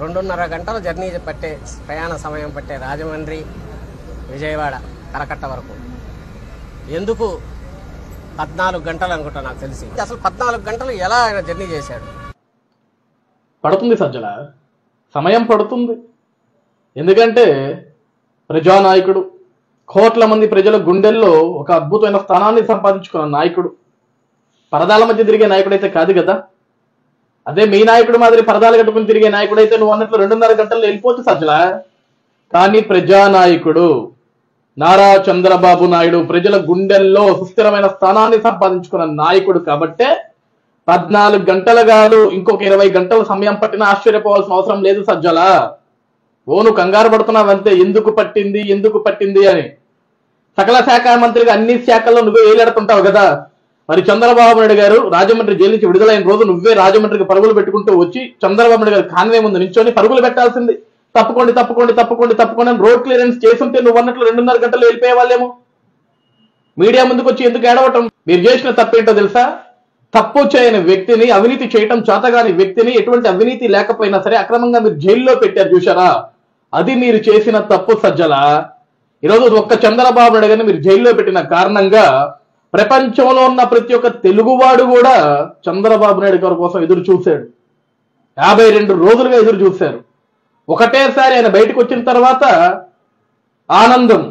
రెండున్నర గంటల జర్నీ పట్టే ప్రయాణ సమయం పట్టే రాజమండ్రి విజయవాడ కరకట్ట వరకు ఎందుకు పద్నాలుగు గంటలు అనుకుంటా నాకు తెలిసి అసలు పద్నాలుగు గంటలు ఎలా ఆయన జర్నీ చేశాడు పడుతుంది సజ్జల సమయం పడుతుంది ఎందుకంటే ప్రజానాయకుడు కోట్ల మంది ప్రజల గుండెల్లో ఒక అద్భుతమైన స్థానాన్ని సంపాదించుకున్న నాయకుడు పరదాల మధ్య తిరిగే నాయకుడైతే కాదు కదా అదే మీ నాయకుడు మాదిరి పరదాలు కట్టుకుని తిరిగే నాయకుడైతే నువ్వు అన్నట్లు రెండున్నర గంటల్లో వెళ్ళిపోవచ్చు సజ్జల కానీ ప్రజానాయకుడు నారా చంద్రబాబు నాయుడు ప్రజల గుండెల్లో సుస్థిరమైన స్థానాన్ని సంపాదించుకున్న నాయకుడు కాబట్టే పద్నాలుగు గంటల కాదు ఇంకొక ఇరవై గంటల సమయం పట్టినా ఆశ్చర్యపోవాల్సిన అవసరం లేదు సజ్జల ఓ నువ్వు కంగారు పడుతున్నావంతే ఎందుకు పట్టింది ఎందుకు పట్టింది అని సకల శాఖ మంత్రిగా అన్ని శాఖల్లో నువ్వే ఏలాడుతుంటావు కదా మరి చంద్రబాబు నాయుడు గారు రాజమండ్రి జైలు నుంచి విడుదలైన రోజు నువ్వే రాజమండ్రికి పరుగులు పెట్టుకుంటూ వచ్చి చంద్రబాబు నాయుడు గారు కాన్వే ముందు నించొని పరుగులు పెట్టాల్సింది తప్పుకోండి తప్పుకోండి తప్పుకోండి తప్పుకోండి అని రోడ్ క్లియరెన్స్ చేస్తుంటే నువ్వు అన్నట్లు రెండున్నర గంటలు వెళ్ళిపోయే వాళ్ళేమో మీడియా ముందుకు వచ్చి ఎందుకు ఏడవటం మీరు చేసిన తప్పేంటో తెలుసా తప్పు చేయని వ్యక్తిని అవినీతి చేయటం చేతగాని వ్యక్తిని ఎటువంటి అవినీతి లేకపోయినా సరే అక్రమంగా మీరు జైల్లో పెట్టారు చూసారా అది మీరు చేసిన తప్పు సజ్జల ఈరోజు ఒక్క చంద్రబాబు నాయుడు గారిని మీరు జైల్లో పెట్టిన కారణంగా ప్రపంచంలో ఉన్న ప్రతి ఒక్క తెలుగువాడు కూడా చంద్రబాబు నాయుడు గారి కోసం ఎదురు చూశాడు యాభై రెండు రోజులుగా ఎదురు చూశారు ఒకటేసారి ఆయన బయటకు వచ్చిన తర్వాత ఆనందం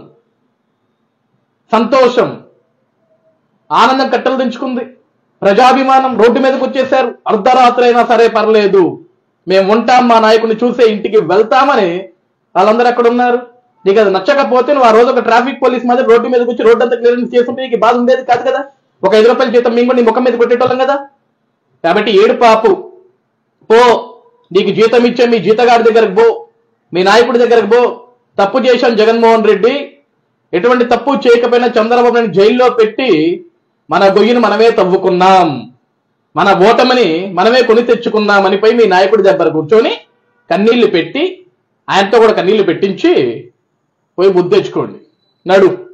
సంతోషం ఆనందం కట్టలు దించుకుంది ప్రజాభిమానం రోడ్డు మీదకి వచ్చేసారు అర్ధరాత్రి అయినా సరే పర్లేదు మేము ఉంటాం మా నాయకుడిని చూసే ఇంటికి వెళ్తామని వాళ్ళందరూ ఎక్కడ ఉన్నారు నీకు అది నచ్చకపోతే నువ్వు ఆ రోజు ఒక ట్రాఫిక్ పోలీస్ మాదిరి రోడ్డు మీదకి వచ్చి రోడ్డు అంతా క్లియరెన్స్ చేస్తుంటే నీకు బాధ ఉండేది కాదు కదా ఒక ఐదు రూపాయల జీతం మేము కూడా నీ ముఖం మీద కొట్టేటోళ్ళం కదా కాబట్టి ఏడు పాపు పో నీకు జీతం ఇచ్చే మీ జీతగాడి దగ్గరకు పో మీ నాయకుడి దగ్గరకు పో తప్పు చేశాం జగన్మోహన్ రెడ్డి ఎటువంటి తప్పు చేయకపోయినా చంద్రబాబు నాయుడు జైల్లో పెట్టి మన గొయ్యిని మనమే తవ్వుకున్నాం మన ఓటమిని మనమే కొని తెచ్చుకున్నాం అని పోయి మీ నాయకుడి దగ్గర కూర్చొని కన్నీళ్లు పెట్టి ఆయనతో కూడా కన్నీళ్లు పెట్టించి పోయి బుద్ధి తెచ్చుకోండి నడు